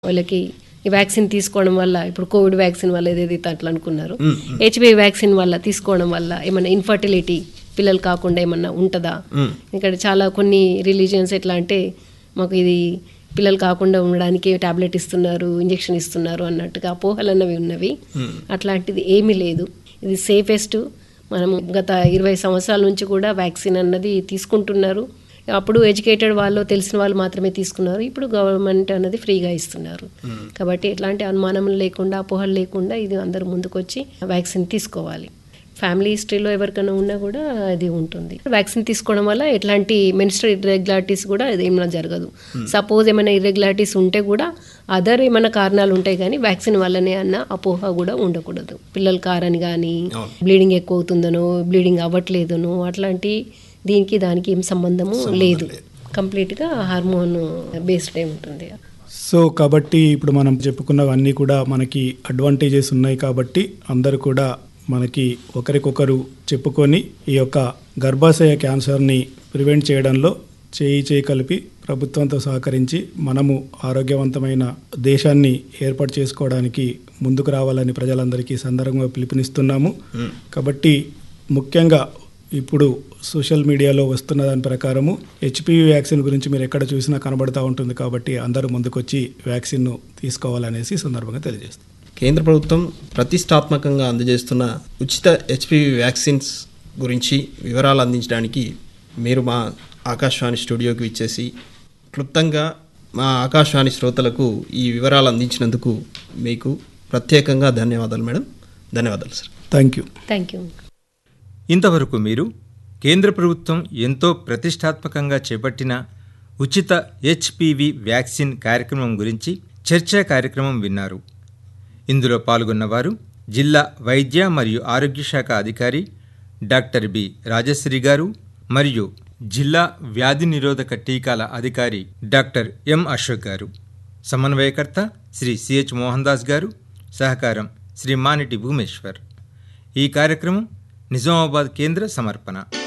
వాళ్ళకి ఈ వ్యాక్సిన్ తీసుకోవడం వల్ల ఇప్పుడు కోవిడ్ వ్యాక్సిన్ వల్ల ఏదైతే అట్లా అనుకున్నారు హెచ్పివి వ్యాక్సిన్ వల్ల తీసుకోవడం వల్ల ఏమైనా ఇన్ఫర్టిలిటీ పిల్లలు కాకుండా ఏమన్నా ఉంటుందా ఇక్కడ చాలా కొన్ని రిలీజియన్స్ ఎట్లా అంటే మాకు ఇది పిల్లలు కాకుండా ఉండడానికి టాబ్లెట్ ఇస్తున్నారు ఇంజెక్షన్ ఇస్తున్నారు అన్నట్టుగా అపోహలు అన్నవి ఉన్నవి అట్లాంటిది ఏమీ లేదు ఇది సేఫెస్ట్ మనం గత ఇరవై సంవత్సరాల నుంచి కూడా వ్యాక్సిన్ అన్నది తీసుకుంటున్నారు అప్పుడు ఎడ్యుకేటెడ్ వాళ్ళు తెలిసిన వాళ్ళు మాత్రమే తీసుకున్నారు ఇప్పుడు గవర్నమెంట్ అన్నది ఫ్రీగా ఇస్తున్నారు కాబట్టి ఎట్లాంటి అనుమానం లేకుండా అపోహలు లేకుండా ఇది అందరూ ముందుకొచ్చి వ్యాక్సిన్ తీసుకోవాలి ఫ్యామిలీ హిస్టరీలో ఎవరికైనా ఉన్నా కూడా అది ఉంటుంది వ్యాక్సిన్ తీసుకోవడం వల్ల ఎట్లాంటి మెనిస్ట్రల్ ఇర్రెగ్యులారిటీస్ కూడా ఏమైనా జరగదు సపోజ్ ఏమైనా ఇర్రెగ్యులారిటీస్ ఉంటే కూడా అదర్ ఏమైనా కారణాలు ఉంటాయి కానీ వ్యాక్సిన్ వల్లనే అన్న అపోహ కూడా ఉండకూడదు పిల్లలు కారని కానీ బ్లీడింగ్ ఎక్కువ అవుతుందనో బ్లీడింగ్ అవ్వట్లేదనో అట్లాంటి దీనికి దానికి ఏం సంబంధము లేదు కంప్లీట్గా హార్మోన్ బేస్డ్ ఏ ఉంటుంది సో కాబట్టి ఇప్పుడు మనం చెప్పుకున్నవన్నీ కూడా మనకి అడ్వాంటేజెస్ ఉన్నాయి కాబట్టి అందరూ కూడా మనకి ఒకరికొకరు చెప్పుకొని ఈ యొక్క గర్భాశయ క్యాన్సర్ని ప్రివెంట్ చేయడంలో చేయి చేయి కలిపి ప్రభుత్వంతో సహకరించి మనము ఆరోగ్యవంతమైన దేశాన్ని ఏర్పాటు చేసుకోవడానికి ముందుకు రావాలని ప్రజలందరికీ సందర్భంగా పిలుపునిస్తున్నాము కాబట్టి ముఖ్యంగా ఇప్పుడు సోషల్ మీడియాలో వస్తున్న దాని ప్రకారము హెచ్పివి వ్యాక్సిన్ గురించి మీరు ఎక్కడ చూసినా కనబడుతూ ఉంటుంది కాబట్టి అందరూ ముందుకొచ్చి వ్యాక్సిన్ను తీసుకోవాలనేసి ఈ సందర్భంగా తెలియజేస్తాం కేంద్ర ప్రభుత్వం ప్రతిష్టాత్మకంగా అందజేస్తున్న ఉచిత హెచ్పివి వ్యాక్సిన్స్ గురించి వివరాలు అందించడానికి మీరు మా ఆకాశవాణి స్టూడియోకి ఇచ్చేసి క్లుప్తంగా మా ఆకాశవాణి శ్రోతలకు ఈ వివరాలు అందించినందుకు మీకు ప్రత్యేకంగా ధన్యవాదాలు మేడం ధన్యవాదాలు sir thank you thank you ఇంతవరకు మీరు కేంద్ర ప్రభుత్వం ఎంతో ప్రతిష్టాత్మకంగా చేపట్టిన ఉచిత హెచ్పివి వ్యాక్సిన్ కార్యక్రమం గురించి చర్చా కార్యక్రమం విన్నారు ఇందులో పాల్గొన్నవారు జిల్లా వైద్య మరియు ఆరోగ్య శాఖ అధికారి డాక్టర్ బి రాజశ్రీ గారు మరియు జిల్లా వ్యాధి నిరోధక టీకాల అధికారి డాక్టర్ ఎం అశోక్ గారు సమన్వయకర్త శ్రీ సిహెచ్ మోహన్ దాస్ గారు సహకారం శ్రీ మానిటి భూమేశ్వర్ ఈ కార్యక్రమం నిజామాబాద్ కేంద్ర సమర్పణ